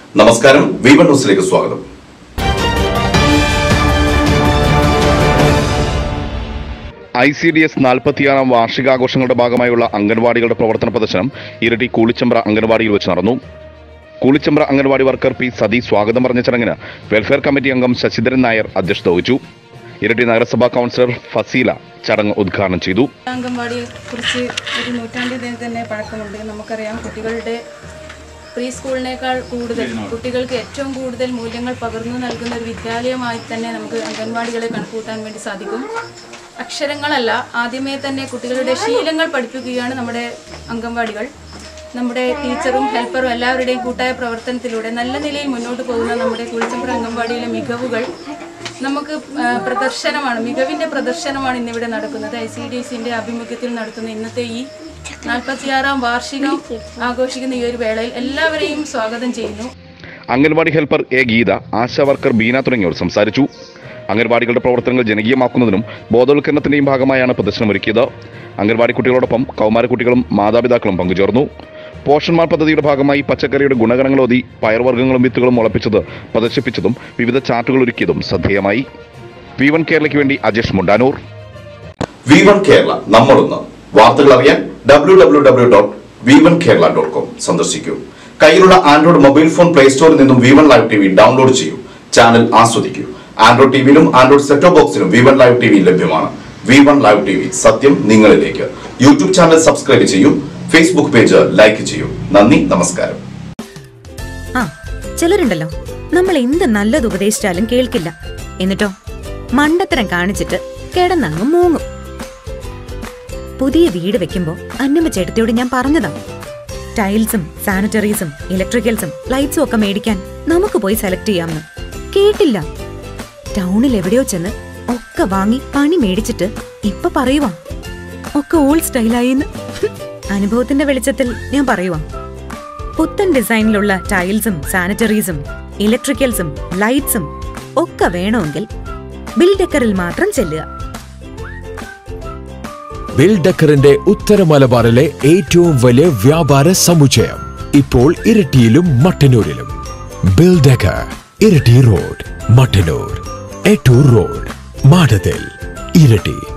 നമസ്കാരം V one ന്യൂസിലേക്ക് സ്വാഗതം ഐ സി ഡി എസ് നാൽപ്പത്തിയാറാം വാർഷികാഘോഷങ്ങളുടെ ഭാഗമായുള്ള അംഗൻവാടികളുടെ പ്രവർത്തന പ്രദർശനം ഇരട്ടി കൂളിച്ചമ്പ്ര അംഗൻവാടിയിൽ വെച്ച് നടന്നു കൂളിച്ചമ്പ്ര അംഗൻവാടി വർക്കർ പി സതി സ്വാഗതം പറഞ്ഞ ചടങ്ങിന് വെൽഫെയർ കമ്മിറ്റി അംഗം ശശിധരൻ നായർ അധ്യക്ഷത വഹിച്ചു ഇരട്ടി നഗരസഭാ കൗൺസിലർ ഫസീല ചടങ്ങ് ഉദ്ഘാടനം ചെയ്തു അംഗൻവാടിയെ കുറിച്ച് ഒരു നൂറ്റാണ്ടിന് തന്നെ പഴക്കമുണ്ട് നമുക്കറിയാം കുട്ടികളുടെ പ്രീ സ്കൂളിനേക്കാൾ കൂടുതൽ കുട്ടികൾക്ക് ഏറ്റവും കൂടുതൽ മൂല്യങ്ങൾ പകർന്നു നൽകുന്ന ഒരു വിദ്യാലയമായി തന്നെ നമുക്ക് അംഗൻവാടികളെ കണക്കൂട്ടാൻ വേണ്ടി സാധിക്കും അക്ഷരങ്ങളല്ല ആദ്യമേ തന്നെ കുട്ടികളുടെ ശീലങ്ങൾ പഠിപ്പിക്കുകയാണ് നമ്മുടെ അംഗൻവാടികൾ നമ്മുടെ ടീച്ചറും ഹെൽപ്പറും എല്ലാവരുടെയും കൂട്ടായ പ്രവർത്തനത്തിലൂടെ നല്ല നിലയിൽ മുന്നോട്ട് പോകുന്ന നമ്മുടെ കുളിച്ചമ്പ്ര അംഗൻവാടിയിലെ മികവുകൾ നമുക്ക് ആ, പ്രദർശനമാണ് മികവിന്റെ പ്രദർശനമാണ് ഇന്നിവിടെ നടക്കുന്നത് ഐ സി ഡി എസിന്റെ ആഭിമുഖ്യത്തിൽ നടത്തുന്ന ഇന്നത്തെ ഈ നാൽപ്പത്തിയാറാം വാർഷികം ആഘോഷിക്കുന്ന ഈ ഒരു വേളയിൽ എല്ലാവരെയും സ്വാഗതം ചെയ്യുന്നു anganwadi helper A Geetha ASHA worker Beena തുടങ്ങിയവർ സംസാരിച്ചു അംഗൻവാടികളുടെ പ്രവർത്തനങ്ങൾ ജനകീയമാക്കുന്നതിനും ബോധവൽക്കരണത്തിന്റെയും ഭാഗമായാണ് പ്രദർശനം ഒരുക്കിയത് അംഗൻവാടി കുട്ടികളോടൊപ്പം കൗമാരക്കുട്ടികളും മാതാപിതാക്കളും പങ്കുചേർന്നു പോഷൺമാർ പദ്ധതിയുടെ ഭാഗമായി പച്ചക്കറിയുടെ ഗുണഗണങ്ങളോതി പയർവർഗ്ഗങ്ങളും വിത്തുകളും മുളപ്പിച്ചത് പ്രദർശിപ്പിച്ചതും വിവിധ ചാർട്ടുകൾ ഒരുക്കിയതും ശ്രദ്ധേയമായി വി വൺ കേരളയ്ക്ക് വേണ്ടി അജേഷ് മുണ്ടാനൂർ വി വൺ കേരള നമ്മളൊന്ന് വാർത്തകൾ അറിയാൻ W W W dot V one Kerala dot com സന്ദർശിക്കൂ കയ്യിലുള്ള ആൻഡ്രോയിഡ് മൊബൈൽ ഫോൺ പ്ലേ സ്റ്റോറിൽ നിന്നും V one live T V ഡൗൺലോഡ് ചെയ്യൂ ചാനൽ ആസ്വദിക്കൂ ആൻഡ്രോയിഡ് ടിവിയിലും ആൻഡ്രോയിഡ് സെറ്റോ ബോക്സിലും V one live T V ലഭ്യമാണ് V one live T V സത്യം നിങ്ങളിലേക്ക് യൂട്യൂബ് ചാനൽ സബ്സ്ക്രൈബ് ചെയ്യൂ ഫേസ്ബുക്ക് പേജ് ലൈക്ക് ചെയ്യൂ നന്ദി നമസ്കാരം ആ ചിലരുണ്ടല്ലോ നമ്മൾ എന്ത് നല്ലത് ഉപദേശിച്ചാലും കേൾക്കില്ല എന്നിട്ടോ മണ്ടത്തരം കാണിച്ചിട്ട് കിടന്നങ്ങ് മൂങ്ങും പുതിയ വീട് വെക്കുമ്പോ അന്നമ്മ ചേട്ടത്തിയോട് ഞാൻ പറഞ്ഞതാ ടൈൽസും സാനിറ്ററീസും ഇലക്ട്രിക്കൽസും ലൈറ്റ്സും ഒക്കെ മേടിക്കാൻ നമുക്ക് പോയി സെലക്ട് ചെയ്യാമെന്ന് കേട്ടില്ല ടൗണിൽ എവിടെയോ ചെന്ന് ഒക്കെ വാങ്ങി പണി മേടിച്ചിട്ട് ഇപ്പൊ പറയുവാ ഒക്കെ ഓൾഡ് സ്റ്റൈലായിന്ന് അനുഭവത്തിന്റെ വെളിച്ചത്തിൽ ഞാൻ പറയുവാ പുത്തൻ ഡിസൈനിലുള്ള ടൈൽസും സാനിറ്ററീസും ഇലക്ട്രിക്കൽസും ലൈറ്റ്സും ഒക്കെ വേണമെങ്കിൽ ബിൽഡക്കറിൽ മാത്രം ചെല്ലുക ബിൽഡക്കറിന്റെ ഉത്തര മലബാറിലെ ഏറ്റവും വലിയ വ്യാപാര സമുച്ചയം ഇപ്പോൾ ഇരട്ടിയിലും മട്ടന്നൂരിലും ബിൽഡക്കർ ഇരട്ടി റോഡ് മട്ടന്നൂർ എട്ടൂർ റോഡ് മാടത്തിൽ ഇരട്ടി